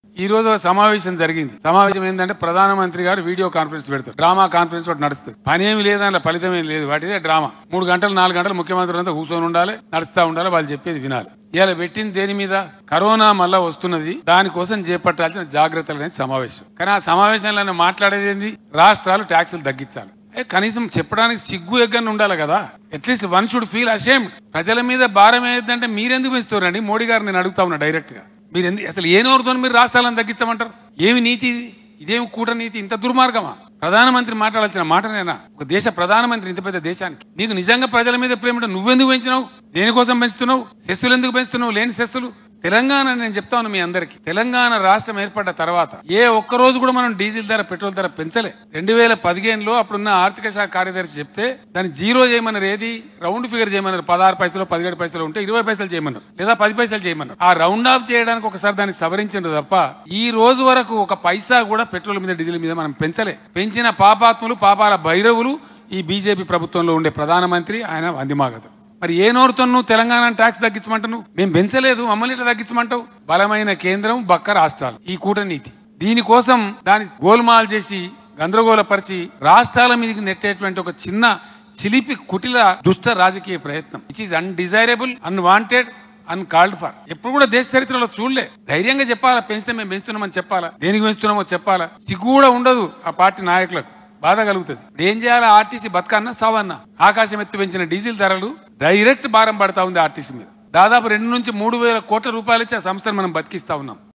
ఈ రోజు ఒక సమావేశం జరిగింది సమావేశం ఏంటంటే ప్రధానమంత్రి గారు వీడియో కాన్ఫరెన్స్ పెడతారు డ్రామా కాన్ఫరెన్స్ ఒకటి నడుస్తుంది పని ఏమి లేదు అందులో ఫలితం ఏమి లేదు వాటిదే డ్రామా మూడు గంటలు నాలుగు గంటలు ముఖ్యమంత్రి అంతా కూర్చొని ఉండాలి నడుస్తా ఉండాలి వాళ్ళు చెప్పేది వినాలి ఇలా పెట్టింది దేని మీద కరోనా మళ్ళా వస్తున్నది దానికోసం చేపట్టాల్సిన జాగ్రత్తలు అనేది సమావేశం కానీ ఆ సమావేశంలో మాట్లాడేది ఏంది రాష్ట్రాలు ట్యాక్సులు తగ్గించాలి ఏ, కనీసం చెప్పడానికి సిగ్గు ఎగ్గని ఉండాలి కదా at least one should feel ashamed ప్రజల మీద భారం ఏదంటే మీరెందుకు పెంచుతారండి మోడీ గారు నేను అడుగుతా ఉన్నా డైరెక్ట్ గా మీరు ఎందుకు అసలు ఏ నోరుతో మీరు రాష్ట్రాలను తగ్గించమంటారు ఏమి నీతి ఇది ఇదేమి కూట నీతి ఇంత దుర్మార్గమా ప్రధానమంత్రి మాట్లాడాల్సిన మాటనేనా ఒక దేశ ప్రధానమంత్రి ఇంత పెద్ద దేశానికి నీకు నిజంగా ప్రజల మీద ప్రేమ ఉంటే నువ్వెందుకు పెంచినావు దేనికోసం పెంచుతున్నావు సెస్సులు ఎందుకు పెంచుతున్నావు లేని సెస్సులు తెలంగాణ నేను చెప్తా ఉన్నా మీ అందరికి తెలంగాణ రాష్ట్రం ఏర్పడ్డ తర్వాత ఏ ఒక్క రోజు కూడా మనం డీజిల్ ధర పెట్రోల్ ధర పెంచలే రెండు వేల పదిహేనులో అప్పుడున్న ఆర్థిక శాఖ కార్యదర్శి చెప్తే దాన్ని జీరో చేయమన్నారు ఏది రౌండ్ ఫిగర్ చేయమన్నారు పదహారు పైసలు పదిహేడు పైసలు ఉంటే ఇరవై పైసలు చేయమన్నారు లేదా పది పైసలు చేయమన్నారు ఆ రౌండ్ ఆఫ్ చేయడానికి ఒకసారి దాన్ని సవరించారు తప్ప ఈ రోజు వరకు ఒక పైసా కూడా పెట్రోల్ మీద డీజిల్ మీద మనం పెంచలే పెంచిన పాపాత్ములు పాపాల భైరవులు ఈ బీజేపీ ప్రభుత్వంలో ఉండే ప్రధానమంత్రి ఆయన వందిమాగత మరి ఏ నోరుతో నువ్వు తెలంగాణ ట్యాక్స్ తగ్గించమంటావు మేము పెంచలేదు మమ్మల్ని ఇట్లా తగ్గించమంటావు బలమైన కేంద్రం బక్క రాష్ట్రాలు ఈ కూటనీతి దీనికోసం దాన్ని గోల్మాల్ చేసి గందరగోళపరిచి రాష్ట్రాల మీదకి నెట్టేటువంటి ఒక చిన్న చిలిపి కుటిల దుష్ట రాజకీయ ప్రయత్నం it is undesirable unwanted uncalled for ఎప్పుడు కూడా దేశ చరిత్రలో చూడలే ధైర్యంగా చెప్పాలా పెంచితే మేము పెంచుతున్నామని చెప్పాలా దేనికి పెంచుతున్నామో చెప్పాలా సిగ్గు కూడా ఉండదు ఆ పార్టీ నాయకులకు బాధ కలుగుతుంది ఇప్పుడు ఏం చేయాలి ఆర్టీసీ బతకన్నా సావన్నా ఆకాశం ఎత్తు పెంచిన డీజిల్ ధరలు డైరెక్ట్ భారం పడతా ఉంది ఆర్టీసీ మీద దాదాపు రెండు నుంచి మూడు వేల కోట్ల రూపాయలు ఇచ్చి ఆ సంస్థను మనం బతికిస్తా ఉన్నాం